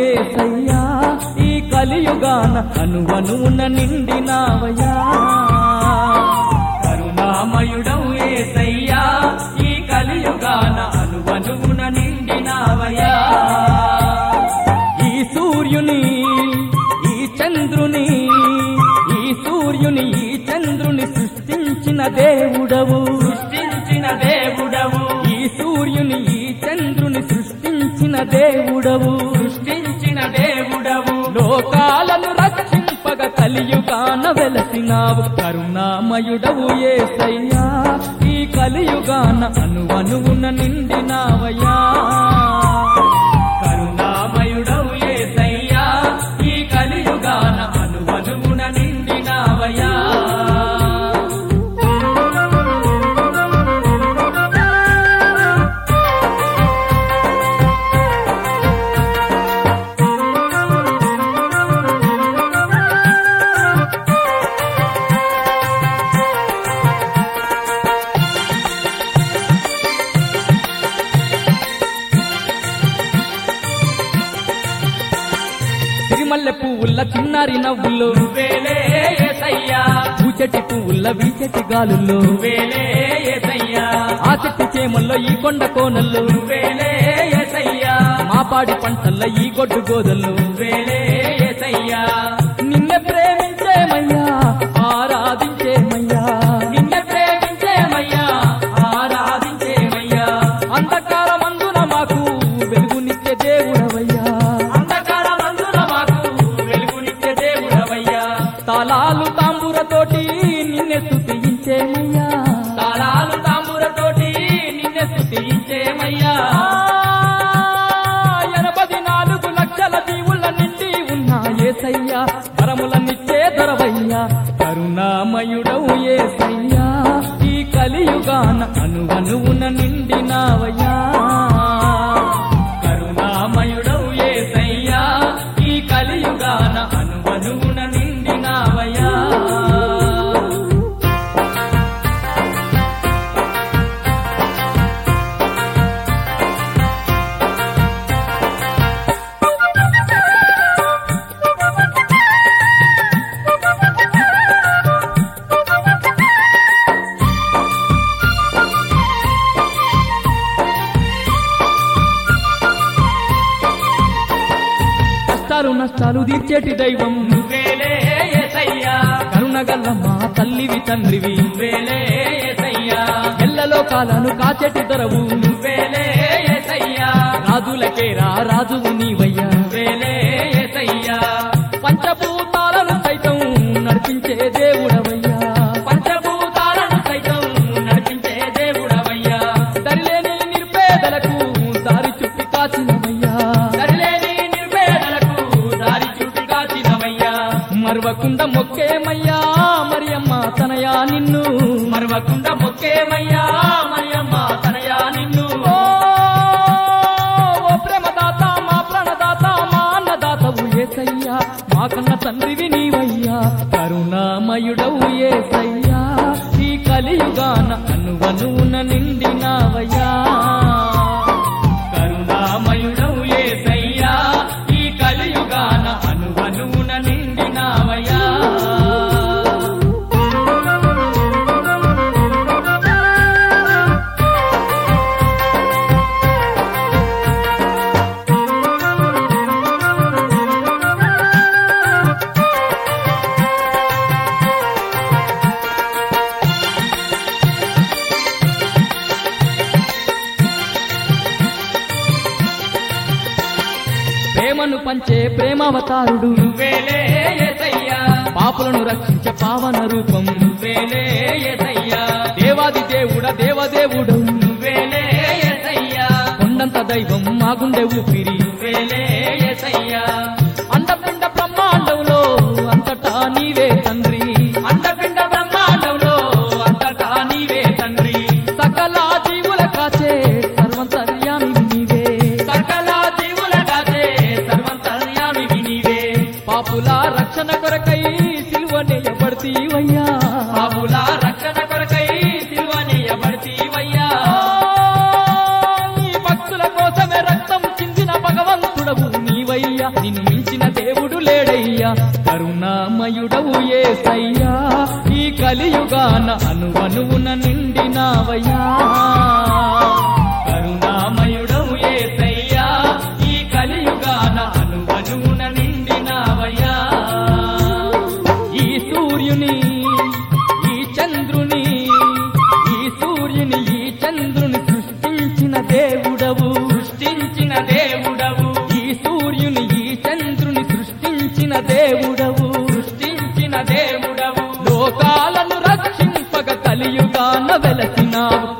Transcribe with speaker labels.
Speaker 1: ఏసయ్యా ఈ కలియుగాన అనువనువున నిండినావయ్యా కరుణామయుడవు ఏసయ్యా ఈ కలియుగాన అనువనువున నిండినావయ్యా ఈ సూర్యుని ఈ చంద్రుని ఈ సూర్యుని ఈ చంద్రుని సృష్టించిన దేవుడవు సృష్టించిన దేవుడవు ఈ సూర్యుని ఈ చంద్రుని సృష్టించిన దేవుడవు సృష్టించిన దేవుడవు లోకాలను రక్షింపగ కలియుగాన వెలసినావు కరుణామయుడవు ఏసయ్యా ఈ కలియుగాన అనువనువున నిండినావయ్యా కరుణామయుడవు ఏసయ్యా ఈ కలియుగాన అనువనువున నిండినావయ్యా సిరిమల్లె పువ్వుల చిన్నారి నవ్వుల్లో
Speaker 2: వేలే ఏసయ్యా
Speaker 1: పూచటి పువ్వుల వీచటి గాలుల్లో
Speaker 2: వేలే ఏసయ్యా
Speaker 1: ఆ చెట్టు చేమల్లో ఈ కొండ కోనల్లో
Speaker 2: వేలే ఏసయ్యా
Speaker 1: మా పాడి పంటల్లో ఈ గొడ్డు గోదల్లో
Speaker 2: వేలే ఏసయ్యా
Speaker 1: నిన్నే ప్రేమించేమయ్యా ఆరాధించేమయ్యా
Speaker 2: నిన్ను ప్రేమించేమయ్యా ఆరాధించేమయ్యా
Speaker 1: అంధకారమందున మాకు వెలుగునిచ్చే దేవుడవయ్యా
Speaker 2: అంధకార మందుల మాకు వెలుగునిచ్చే దేవుడవయ్యా
Speaker 1: తాళాలు తాంబూరతోటి నిన్నే స్తుతించేమయ్యా
Speaker 2: తాళాలు తాంబూరతోటి నిన్ను స్తుతించేమయ్యా
Speaker 1: ఎనభై నాలుగు లక్షల దీవుల నిండి ఉన్నా ఏసయ్యా వరములనిచ్చే దొరవయ్యా కరుణామయుడవు ఏసయ్యా ఈ కలియుగాన అనువనువున నిండినావయ్యా
Speaker 2: కరుణామయుడవు ఏసయ్యా ఈ కలియుగాన అనువనువున నిండినావయ్యా
Speaker 1: కష్టాలు నష్టాలు తీర్చేటి దైవం
Speaker 2: వేలే ఏసయ్యా
Speaker 1: కరుణగల్ల మా తల్లివి తండ్రివి
Speaker 2: వేలే ఏసయ్యా
Speaker 1: ఎల్లలో కాలను కాచెటి దొరవు
Speaker 2: వేలే ఏసయ్యా
Speaker 1: రాజులకే రా రాజువు నీవయ్యా
Speaker 2: వేలే ఏసయ్యా
Speaker 1: పంచభూతాలను సైతం నడిపించే దేవుడవయ్యా
Speaker 2: పంచభూతాలను సైతం నడిపించే దేవుడవయ్యా
Speaker 1: దరిలేని నిర్పేదలకు దారి చుట్టి కాచినవయ్యా
Speaker 2: సరిలేని నిర్వేదలకు దారి చూపి కాచినవయ్యా
Speaker 1: మరవకుండ మొక్కేమయ్యా మరియమ్మ తనయా నిన్ను
Speaker 2: మరవకుండా మొక్కేమయ్యా మరియమ్మ తనయా నిన్ను
Speaker 1: ఓ ఓ ప్రేమదాత మా ప్రాణదాత మా అన్నదాతవు ఏసయ్యా మా కన్న తండ్రివి నీవయ్యా కరుణామయుడవు ఏసయ్యా ఈ కలియుగాన అనువనువున నిండినావయ్యా
Speaker 2: కరుణామయుడవు ఏసయ్యా ఈ కలియుగాన అనువనువున నిండినావయ్యా
Speaker 1: ప్రేమను పంచే ప్రేమావతారుడు
Speaker 2: వేలే ఏసయ్యా
Speaker 1: పాపులను రక్షించే పావన రూపం
Speaker 2: వేలే ఏసయ్యా
Speaker 1: దేవాది దేవుడ దేవదేవుడు
Speaker 2: వేలే ఏసయ్యా
Speaker 1: కొండంత దైవం మా గుండె ఊపిరి
Speaker 2: వేలే ఏసయ్యా
Speaker 1: అండపిండ బ్రహ్మాండంలో అంతటా నీవే తండ్రి
Speaker 2: అండపిండ బ్రహ్మాండంలో అంతటా నీవే తండ్రి
Speaker 1: సకల జీవుల కాచే సర్వంతర్యామి నీవే
Speaker 2: సకల జీవుల కాచే సర్వంతర్యామి నీవే
Speaker 1: పాపుల రక్షణ కొరకై సిలువనేయబడితీవయ్యా
Speaker 2: పాపుల రక్షణ కొరకై సిల్వనీయబడితీవయ్యా
Speaker 1: ఈ భక్తుల కోసమే రక్తం చిందిన భగవంతుడవు నీవయ్యా నీవయ్యా నిన్ను మించిన దేవుడు లేడయ్యా కరుణామయుడవు ఏసయ్యా ఈ కలియుగాన అనువనువున నిండినావయ్యా
Speaker 2: కరుణామయుడవు ఏసయ్యా ఈ కలియుగాన అనువనువున నిండినావయ్యా
Speaker 1: ఈ సూర్యుని ఈ చంద్రుని ఈ సూర్యుని ఈ చంద్రుని సృష్టించిన దేవుడవు
Speaker 2: సృష్టించిన దేవుడవు
Speaker 1: ఈ సూర్యుని ఈ చంద్రుని సృష్టించిన దేవుడవు
Speaker 2: సృష్టించిన దేవుడవు
Speaker 1: లోకాలను రక్షింపగ కలియుగాన వెలసినావు